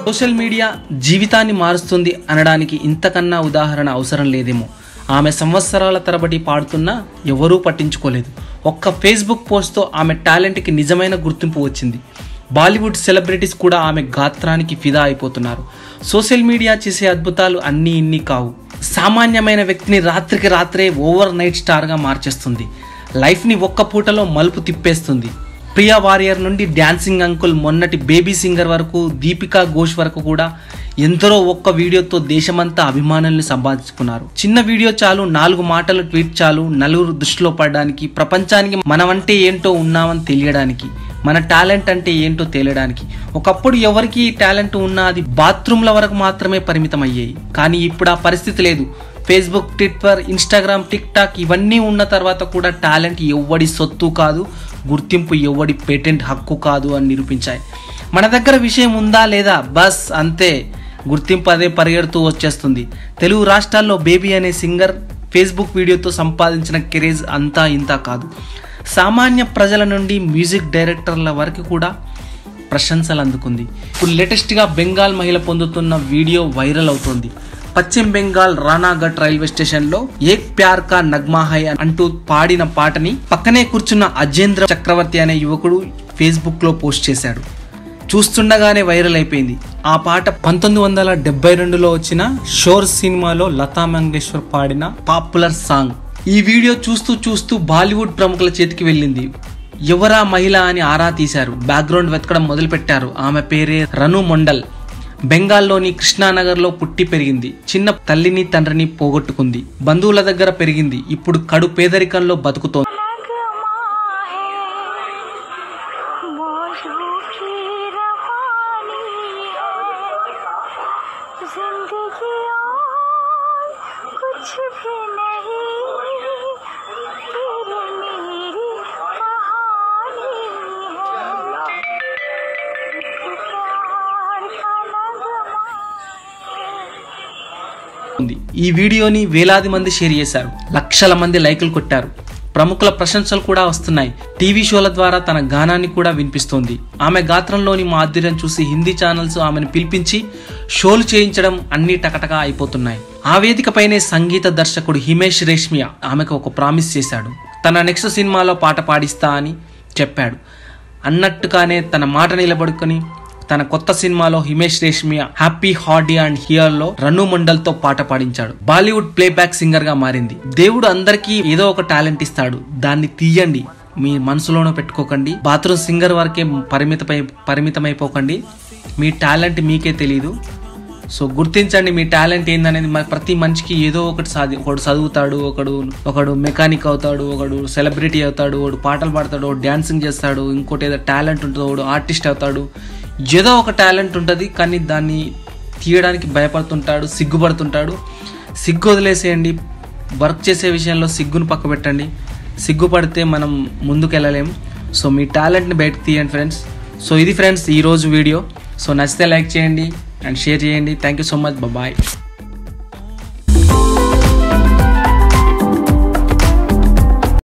social media జీవితాన్ని మారుస్తుంది అనడానికి ఇంతకన్నా ఉదాహరణ అవసరం లేదేమో ఆమె సంవత్సరాల తరబడి పాడుతున్నా ఎవరూ పట్టించుకోలేదు ఒక్క ఫేస్బుక్ పోస్ట్తో ఆమె టాలెంట్కి నిజమైన గుర్తింపు వచ్చింది బాలీవుడ్ సెలబ్రిటీస్ కూడా ఆమె గాత్రానికి ఫిదా అయిపోతున్నారు సోషల్ మీడియా చేసే అద్భుతాలు అన్నీ ఇన్ని కావు సామాన్యమైన వ్యక్తిని రాత్రికి రాత్రే ఓవర్ నైట్ స్టార్గా మార్చేస్తుంది లైఫ్ని ఒక్క పూటలో మలుపు తిప్పేస్తుంది ప్రియా వారియర్ నుండి డాన్సింగ్ అంకుల్ మొన్నటి బేబీ సింగర్ వరకు దీపికా ఘోష్ వరకు కూడా ఎందరో ఒక్క వీడియోతో దేశమంతా అభిమానుల్ని సంపాదించుకున్నారు చిన్న వీడియో చాలు నాలుగు మాటలు ట్వీట్ చాలు నలుగురు దృష్టిలో పడడానికి ప్రపంచానికి మనమంటే ఏంటో ఉన్నామని తెలియడానికి మన టాలెంట్ అంటే ఏంటో తేలడానికి ఒకప్పుడు ఎవరికి ఈ టాలెంట్ ఉన్నా అది బాత్రూమ్ల వరకు మాత్రమే పరిమితం అయ్యాయి కానీ ఇప్పుడు ఆ పరిస్థితి లేదు Facebook Twitter Instagram TikTok ఇవన్నీ ఉన్న తర్వాత కూడా టాలెంట్ ఎవ్వడి సొత్తు కాదు గుర్తింపు ఎవ్వడి పేటెంట్ హక్కు కాదు అని నిరూపించాయి మన దగ్గర విషయం ఉందా లేదా బస్ అంతే గుర్తింపు అదే పరిగెడుతూ వచ్చేస్తుంది తెలుగు రాష్ట్రాల్లో బేబీ అనే సింగర్ ఫేస్బుక్ వీడియోతో సంపాదించిన కెరీజ్ అంతా ఇంతా కాదు సామాన్య ప్రజల నుండి మ్యూజిక్ డైరెక్టర్ల వరకు కూడా ప్రశంసలు అందుకుంది ఇప్పుడు లేటెస్ట్గా బెంగాల్ మహిళ పొందుతున్న వీడియో వైరల్ అవుతోంది పశ్చిమ బెంగాల్ రానాఘట్ రైల్వే స్టేషన్లో ఏక్ ప్యార్ కా నగ్మా హై అంటూ పాడిన పాటని పక్కనే కూర్చున్న అజేంద్ర చక్రవర్తి అనే యువకుడు ఫేస్బుక్లో పోస్ట్ చేశాడు చూస్తుండగానే వైరల్ అయిపోయింది ఆ పాట పంతొమ్మిది వందల డెబ్బై రెండులో వచ్చిన షోర్ సినిమాలో లతా మంగేశ్వర్ పాడిన పాపులర్ సాంగ్ ఈ వీడియో చూస్తూ చూస్తూ బాలీవుడ్ ప్రముఖుల చేతికి వెళ్ళింది ఎవరా మహిళ అని ఆరా తీశారు బ్యాక్గ్రౌండ్ వెతకడం మొదలుపెట్టారు ఆమె పేరే రను మొండల్ బెంగాల్లోని కృష్ణానగర్లో పుట్టి పెరిగింది చిన్న తల్లిని తండ్రిని పోగొట్టుకుంది బంధువుల దగ్గర పెరిగింది ఇప్పుడు కడు పేదరికంలో బతుకుతోంది मौजू की रवानी है जिंदगी और कुछ भी नहीं तेरी मेरी कहानी है एक प्यार का नगमा ఉంది ఈ వీడియోని వేలాది మంది షేర్ చేశారు లక్షల మంది లైకులు కొట్టారు ప్రముఖుల ప్రశంసలు కూడా వస్తున్నాయి టీవీ షోల ద్వారా తన గానాన్ని కూడా వినిపిస్తోంది ఆమె గాత్రంలోని మాధుర్యం చూసి హిందీ ఛానల్స్ ఆమెను పిలిపించి షోలు చేయించడం అన్ని టకటకా అయిపోతున్నాయి ఆ వేదికపైనే సంగీత దర్శకుడు హిమేష్ రేష్మియా ఆమెకు ఒక ప్రామిస్ చేశాడు తన నెక్స్ట్ సినిమాలో పాట పాడిస్తా అని చెప్పాడు అన్నట్టుగానే తన మాట నిలబడుకొని తన కొత్త సినిమాలో Himesh Reshammiya Happy Hardy and Heer లో రను మండల్ తో పాట పాడించాడు బాలీవుడ్ ప్లేబ్యాక్ సింగర్ గా మారింది దేవుడు అందరికీ ఏదో ఒక టాలెంట్ ఇస్తాడు దాన్ని తీయండి మీ మనసులోనూ పెట్టుకోకండి బాత్రూమ్ సింగర్ వరకే పరిమితమై పరిమితమైపోకండి మీ టాలెంట్ మీకే తెలియదు సో గుర్తించండి మీ టాలెంట్ ఏందనేది మరి ప్రతి మనిషికి ఏదో ఒకటి సాధి ఒకడు చదువుతాడు ఒకడు ఒకడు మెకానిక్ అవుతాడు ఒకడు సెలబ్రిటీ అవుతాడు ఒకడు పాటలు పాడతాడు ఒకడు డ్యాన్సింగ్ చేస్తాడు ఇంకోటి ఏదో టాలెంట్ ఉంటుంది ఒకడు ఆర్టిస్ట్ అవుతాడు ఏదో ఒక టాలెంట్ ఉంటుంది కానీ దాన్ని తీయడానికి భయపడుతుంటాడు సిగ్గుపడుతుంటాడు సిగ్గు వదిలేసేయండి వర్క్ చేసే విషయంలో సిగ్గును పక్క పెట్టండి సిగ్గుపడితే మనం ముందుకు వెళ్ళలేం సో మీ టాలెంట్ని బయటకు తీయండి ఫ్రెండ్స్ సో ఇది ఫ్రెండ్స్ ఈరోజు వీడియో సో నచ్చితే లైక్ చేయండి అండ్ షేర్ చేయండి thank you so much bye